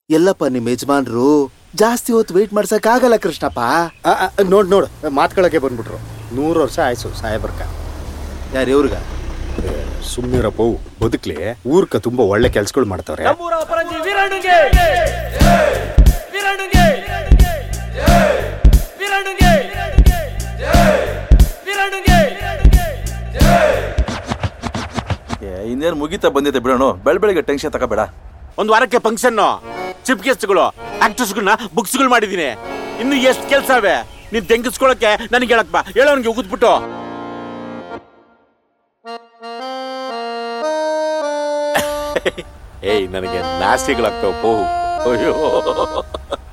ಎಲ್ಲಪ್ಪ ನಿಮ್ ಯಜಮಾನ್ರು ಜಾಸ್ತಿ ಹೊತ್ತು ವೇಟ್ ಮಾಡ್ಸಕ್ ಆಗಲ್ಲ ಕೃಷ್ಣಪ್ಪ ಆ, ಆ, ನೋಡ್ ನೋಡು ಮಾತ್ಕೊಳಕ್ಕೆ ಬಂದ್ಬಿಟ್ರು ನೂರು ವರ್ಷ ಆಯ್ಸು ಸಾಹೇಬ್ರಕ ಯಾರು ಇವ್ರಿಗ ಸುಮ್ಮನಿರಪ್ಪ ಬದುಕ್ಲಿ ಊರ್ಕ ತುಂಬಾ ಒಳ್ಳೆ ಕೆಲ್ಸಗಳು ಮಾಡ್ತಾವ್ರೆ ನಮ್ಮೂರ ಅಪರಂಜಿ ವೀರಣ್ಣಗೆ ವೀರಣ್ಣಗೆ ವೀರಣ್ಣಗೆ ವೀರಣ್ಣಗೆ ಇನ್ನೇನು ಮುಗಿತಾ ಬಂದಿದೆ ಬಿಡೋಣ ಬೆಳ್ ಬೆಳಿಗ್ಗೆ ಟೆನ್ಷನ್ ತಗೋಬೇಡ ಒಂದ್ ವಾರಕ್ಕೆ ಫಂಕ್ಷನ್ ಚಿಪ್ ಗೆಸ್ಟ್ಗಳು ಆಕ್ಟರ್ಸ್ಗಳನ್ನ ಬುಕ್ಸ್ಗಳು ಮಾಡಿದೀನಿ ಇನ್ನು ಎಷ್ಟು ಕೆಲ್ಸ ಅವೆ ನೀನ್ ತೆಂಗಿಸ್ಕೊಳಕ್ಕೆ ನನಗೆ ಹೇಳಕ್ ಬಾ ಹೇಳೋನ್ಗೆ ಉಗಿದ್ಬಿಟ್ಟು ಏಯ್ ನನಗೆ ನಾಸಿಗಳಾಗ್ತಾವ ಪೋಹು ಅಯ್ಯೋ